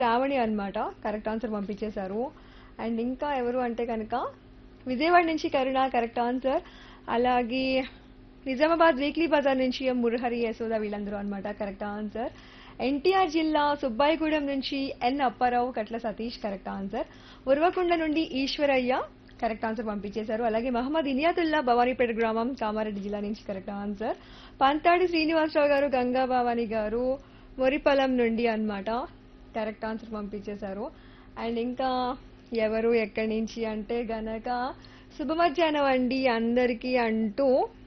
శ్రావణి అన్నమాట correct answer పంపించేశారు and ఇంకా ఎవరు అంటే కనుక విజయవాడ నుంచి కరుణ కరెక్ట్ ఆన్సర్ అలాగే నిజామాబాద్ వీక్లీ బజార్ నుంచి ఎం మురహరి యశోద వీళ్ళందరూ అన్నమాట కరెక్ట్ ఆన్సర్ ఎన్టీఆర్ జిల్లా సుబ్బాయిగూడెం నుంచి N Apparao Katla Satish correct answer Uravakonda నుండి ఈశ్వరయ్య కరెక్ట్ ఆన్సర్ పంపించేశారు అలాగే మహమ్మద్ ఇనియాతుల్లా భవానీపేట గ్రామం కామారెడ్డి జిల్లా నుంచి కరెక్ట్ ఆన్సర్ పంతాడి శ్రీనివాసరావు గారు గంగా భవాని గారు మొరిపలం నుండి అన్నమాట కరెక్ట్ ఆన్సర్ పంపించేశారు అండ్ ఇంకా ఎవరు ఎక్కడి నుంచి అంటే గనక శుభ మధ్యాహ్నం అండి అందరికీ అంటూ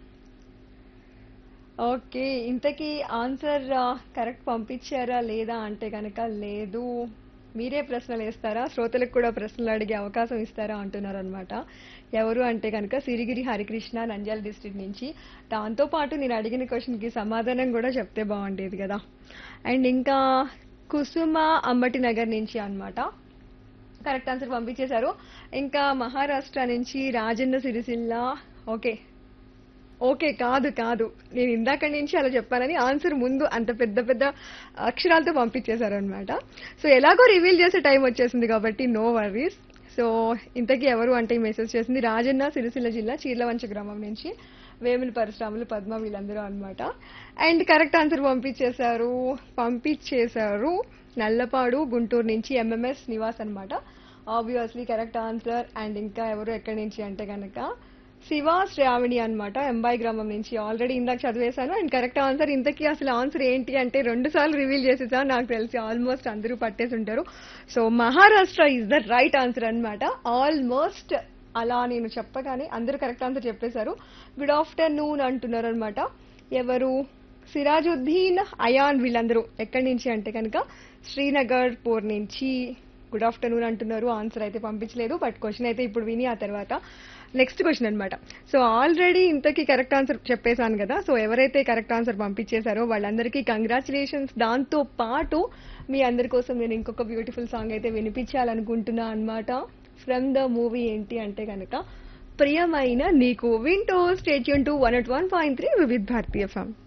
ఓకే ఇంతకీ ఆన్సర్ కరెక్ట్ పంపించారా లేదా అంటే కనుక లేదు మీరే ప్రశ్నలు వేస్తారా శ్రోతలకు కూడా ప్రశ్నలు అడిగే అవకాశం ఇస్తారా అంటున్నారు అనమాట ఎవరు అంటే కనుక సిరిగిరి హరికృష్ణ నంద్యాల డిస్ట్రిక్ట్ నుంచి దాంతో పాటు నేను అడిగిన క్వశ్చన్కి సమాధానం కూడా చెప్తే బాగుండేది కదా అండ్ ఇంకా కుసుమ అంబటి నగర్ నుంచి అన్నమాట కరెక్ట్ ఆన్సర్ పంపించేశారు ఇంకా మహారాష్ట్ర నుంచి రాజన్న సిరిసిల్ల ఓకే ఓకే కాదు కాదు నేను ఇందాక నుంచి అలా చెప్పానని ఆన్సర్ ముందు అంత పెద్ద పెద్ద అక్షరాలతో పంపించేశారు అనమాట సో ఎలాగో రివీల్ చేసే టైం వచ్చేసింది కాబట్టి నో వర్రీస్ సో ఇంతకీ ఎవరు అంటే ఈ మెసేజ్ చేసింది రాజన్న సిరిసిల్ల జిల్లా చీర్లవంచ గ్రామం నుంచి వేముల పరిశ్రమలు పద్మ వీళ్ళందరూ అన్నమాట అండ్ కరెక్ట్ ఆన్సర్ పంపించేశారు పంపించేశారు నల్లపాడు గుంటూరు నుంచి ఎంఎంఎస్ నివాస్ అన్నమాట ఆబ్వియస్లీ కరెక్ట్ ఆన్సర్ అండ్ ఇంకా ఎవరు ఎక్కడి నుంచి అంటే కనుక శివ శ్రావణి అన్నమాట ఎంబాయి గ్రామం నుంచి ఆల్రెడీ ఇందాక చదివేశాను అండ్ కరెక్ట్ ఆన్సర్ ఇంతకీ అసలు ఆన్సర్ ఏంటి అంటే రెండు సార్లు రివీల్ చేసేసాను నాకు తెలిసి ఆల్మోస్ట్ అందరూ పట్టేసి ఉంటారు so Maharashtra is the right answer అన్నమాట ఆల్మోస్ట్ అలా నేను చెప్పగానే అందరూ కరెక్ట్ ఆన్సర్ చెప్పేశారు గుడ్ ఆఫ్టర్నూన్ అంటున్నారు అనమాట ఎవరు సిరాజుద్దీన్ అయాన్ వీళ్ళందరూ ఎక్కడి నుంచి అంటే కనుక శ్రీనగర్ పోర్ నుంచి గుడ్ ఆఫ్టర్నూన్ అంటున్నారు ఆన్సర్ అయితే పంపించలేదు బట్ క్వశ్చన్ అయితే ఇప్పుడు విని ఆ తర్వాత నెక్స్ట్ క్వశ్చన్ అన్నమాట సో ఆల్రెడీ ఇంతకీ కరెక్ట్ ఆన్సర్ చెప్పేశాను కదా సో ఎవరైతే కరెక్ట్ ఆన్సర్ పంపించేశారో వాళ్ళందరికీ కంగ్రాచులేషన్స్ దాంతో పాటు మీ అందరి కోసం నేను ఇంకొక బ్యూటిఫుల్ సాంగ్ అయితే వినిపించాలనుకుంటున్నా అన్నమాట ఫ్రమ్ ద మూవీ ఏంటి అంటే కనుక ప్రియమైన నీకు వింటో stay tuned to one at one point three Vividh Bharatiya form